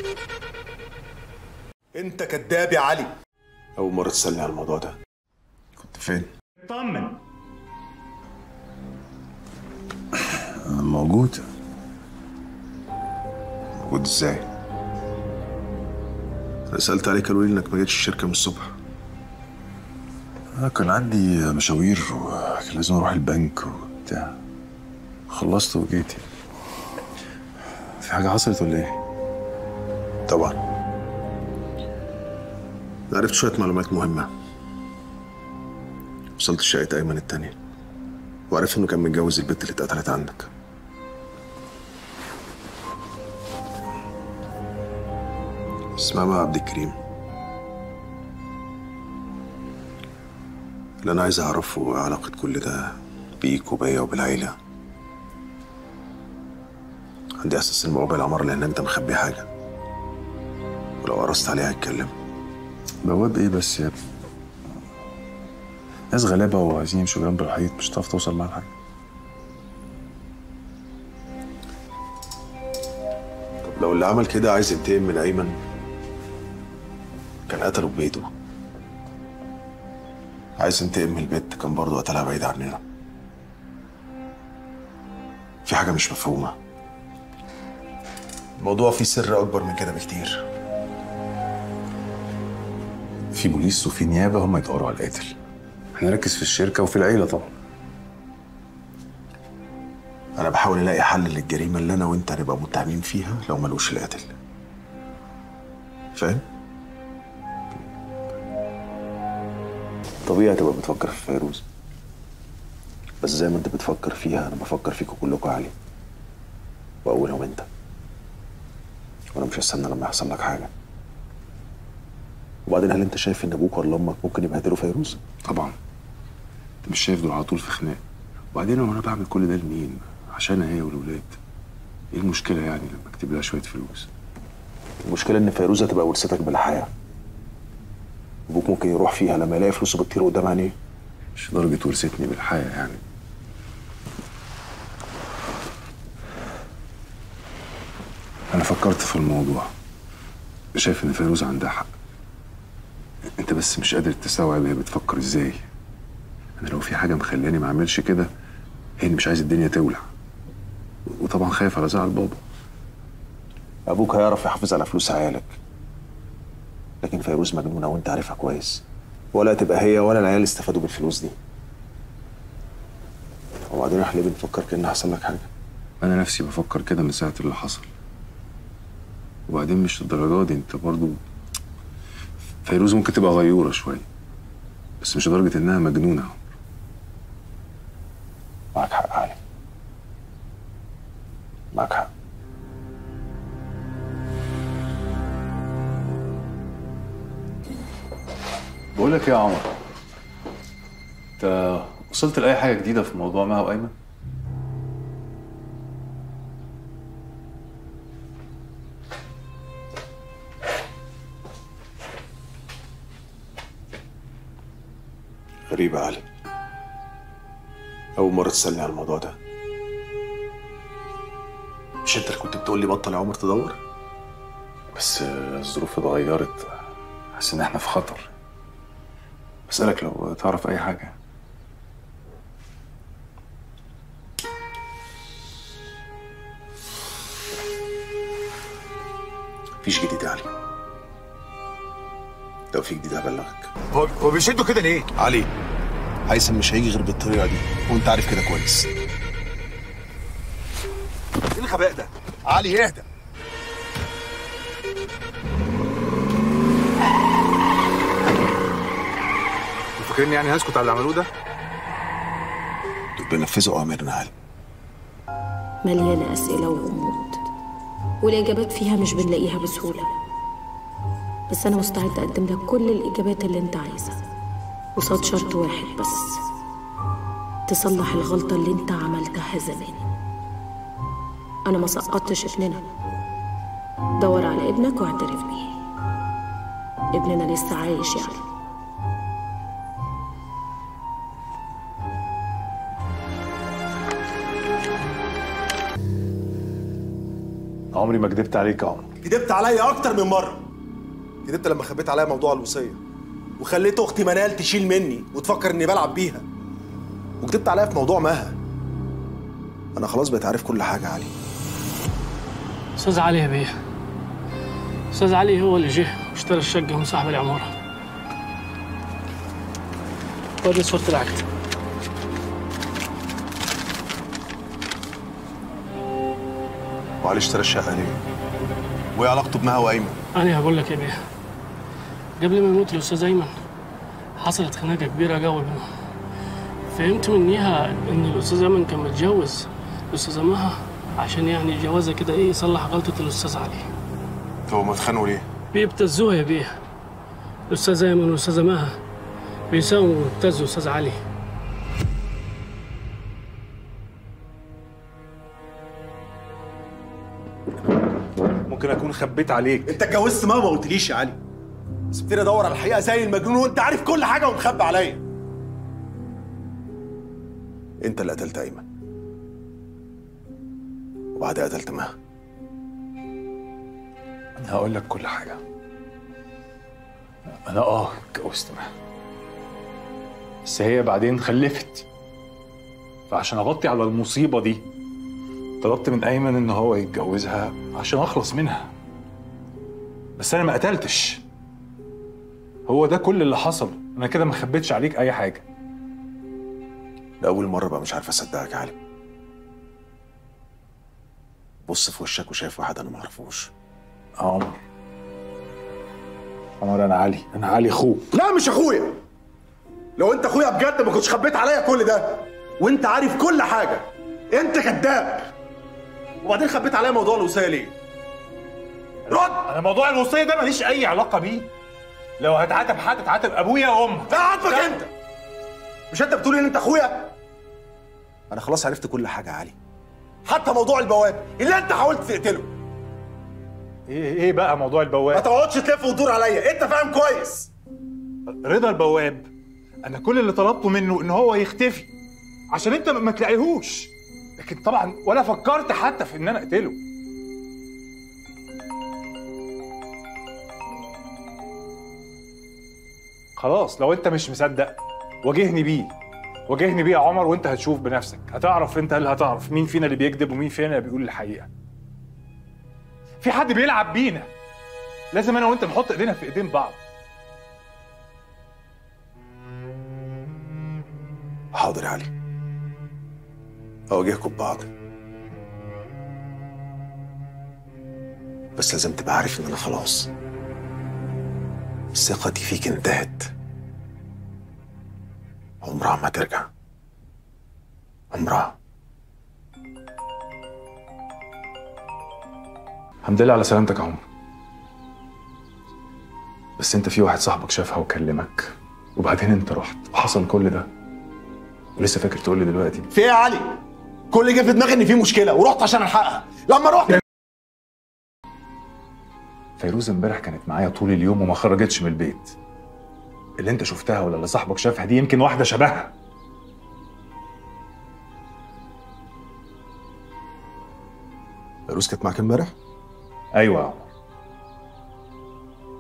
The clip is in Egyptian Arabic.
انت كذاب يا علي اول مره تسالني على الموضوع ده كنت فين طمن موجود موجود ازاي انا سالت عليك قالوا لي انك ما جيتش الشركه من الصبح انا كان عندي مشاوير وكان لازم اروح البنك وبتاع خلصت وجيت في حاجه حصلت ولا ايه طبعا عرفت شويه معلومات مهمه وصلت شقه ايمن التانية وعرفت انه كان متجوز البنت اللي اتقتلت عندك اسمها بقى عبد الكريم اللي انا عايز اعرفه علاقة كل ده بيك وبيا وبالعيلة عندي احساس ان بوابة العمارة لان انت مخبي حاجة ولو قرصت عليها هتكلم بواب ايه بس يا ابني ناس غلابة وعايزين يمشوا جنب الحيط مش هتعرف توصل معاها لحاجة طب لو اللي عمل كده عايز ينتقم من ايمن كان قتله ببيته عايز ينتقم من البت كان برضه قتلها بعيد عننا في حاجة مش مفهومة الموضوع فيه سر أكبر من كده بكتير في بوليس وفي نيابة هم يدوروا على القاتل احنا نركز في الشركة وفي العيلة طبعا أنا بحاول ألاقي حل للجريمة اللي أنا وأنت هنبقى متهمين فيها لو ملوش القاتل فاهم؟ طبيعي تبقى بتفكر في فيروز بس زي ما انت بتفكر فيها انا بفكر فيكم كلكم علي واولهم انت وانا مش هستنى لما يحصل لك حاجه وبعدين هل انت شايف ان ابوك ولا امك ممكن يبهدلوا فيروز طبعا انت مش شايف دول على طول في خناق وبعدين هو انا بعمل كل ده لمين عشان هي والولاد ايه المشكلة يعني لما اكتب لها شوية فلوس المشكله ان فيروز هتبقى ورثتك بالحياه ابوك ممكن يروح فيها لما يلاقي فلوسه بتطير قدام عينيه مش درجة ورثتني بالحياة يعني أنا فكرت في الموضوع شايف إن فيروز عندها حق أنت بس مش قادر تستوعب هي بتفكر إزاي أنا لو في حاجة مخلاني ما أعملش كده هي إني مش عايز الدنيا تولع وطبعا خايف على زعل بابا ابوك هيعرف يحافظ على فلوس عيالك لكن فيروز مجنونه وانت عارفها كويس ولا تبقى هي ولا العيال استفادوا بالفلوس دي وبعدين احنا ليه بنفكر كأن حصل لك حاجه أنا نفسي بفكر كده من ساعة اللي حصل وبعدين مش الدرجة دي أنت برضو فيروز ممكن تبقى غيورة شوية بس مش لدرجة إنها مجنونة معاك حق علي معاك حق بقول لك ايه يا عمر انت وصلت لاي حاجه جديده في موضوع مها وايمن غريبة يا علي أول مرة تسألني على الموضوع ده مش أنت اللي كنت بتقول لي بطل يا عمر تدور؟ بس الظروف اتغيرت حاسس إن إحنا في خطر بسألك لو تعرف أي حاجة مفيش جديد يا علي لو في جديد هبلغك هو هو بيشدوا كده ليه؟ علي هيثم مش هيجي غير بالطريقة دي وأنت عارف كده كويس ايه الغباء ده؟ علي اهدى فاكرني يعني هسكت على اللي عملوه ده؟ دول بينفذوا أوامرنا يا علي مليانة أسئلة وغموض والإجابات فيها مش بنلاقيها بسهولة بس أنا مستعدة أقدم لك كل الإجابات اللي أنت عايزها قصاد شرط واحد بس تصلح الغلطة اللي أنت عملتها زمان أنا ما سقطتش ابننا دور على ابنك واعترف بيه ابننا لسه عايش يعني عمري ما كدبت عليك يا عمر كدبت عليا اكتر من مره كدبت لما خبيت عليا موضوع الوصيه وخليت اختي منال تشيل مني وتفكر اني بلعب بيها وكدبت عليا في موضوع مها انا خلاص بقيت عارف كل حاجه علي استاذ علي يا بيه استاذ علي هو اللي جه واشترى الشقه من صاحب العماره ودي صورة العقد وعلي اشترى الشقه ليه؟ وايه علاقته بمها وايمن؟ انا هقول لك يا بيه قبل ما يموت الاستاذ ايمن حصلت خناقه كبيره قوي بينهم فهمت منيها ان الاستاذ ايمن كان متجوز الاستاذه مها عشان يعني جوازها كده ايه يصلح غلطه الاستاذ علي طب ما اتخانقوا ليه؟ بيبتزوها يا بيه الاستاذ ايمن والاستاذه مها بيساوموا ويبتزوا استاذ علي ممكن اكون خبيت عليك انت اتجوزت ماما ما قلتليش يا علي سبتني ادور على الحقيقه زي المجنون وانت عارف كل حاجه ومخبي عليا انت اللي قتلت ايمن وبعدها قتلت مها انا هقول لك كل حاجه انا اه اتجوزت معاها بس هي بعدين خلفت فعشان اغطي على المصيبه دي طلبت من ايمن ان هو يتجوزها عشان اخلص منها بس انا ما قتلتش هو ده كل اللي حصل انا كده ما خبيتش عليك اي حاجه لأول مرة بقى مش عارف أصدقك يا علي بص في وشك وشايف واحد أنا معرفوش عمر عمر انا علي انا علي اخوك لا مش أخويا لو أنت أخويا بجد ما كنتش خبيت عليا كل ده وأنت عارف كل حاجة أنت كذاب وبعدين خبيت عليا موضوع الوصية ليه؟ رد انا موضوع الوصيه ده ماليش اي علاقه بيه لو هتعاتب حد تعاتب ابويا وامك لا عاتبك أنت مش أنت بتقول إن أنت أخويا؟ أنا خلاص عرفت كل حاجة يا علي حتى موضوع البواب اللي أنت حاولت تقتله ايه ايه بقى موضوع ما البواب تقعدش تلف وتدور عليا أنت فاهم كويس رضا البواب انا كل اللي طلبته منه ان هو يختفي عشان انت ما تلاقيهوش لكن طبعا ولا فكرت حتى في ان انا اقتله خلاص لو انت مش مصدق واجهني بيه واجهني بيه يا عمر وانت هتشوف بنفسك هتعرف انت اللي هتعرف مين فينا اللي بيكذب ومين فينا اللي بيقول الحقيقه في حد بيلعب بينا لازم انا وانت نحط ايدينا في ايدين بعض حاضر يا علي أواجهكم ببعض بس لازم تبقى عارف إن أنا خلاص ثقتي فيك انتهت عمرها ما ترجع عمرها الحمد لله على سلامتك يا عمر بس انت في واحد صاحبك شافها وكلمك وبعدين انت رحت وحصل كل ده ولسه فاكر تقول لي دلوقتي في إيه يا علي؟ كل اللي جه في دماغي إن في مشكلة ورحت عشان ألحقها لما رحت فيروز امبارح كانت معايا طول اليوم وما خرجتش من البيت اللي انت شفتها ولا اللي صاحبك شافها دي يمكن واحده شبهها فيروز كانت معاك امبارح؟ ايوه يا عمر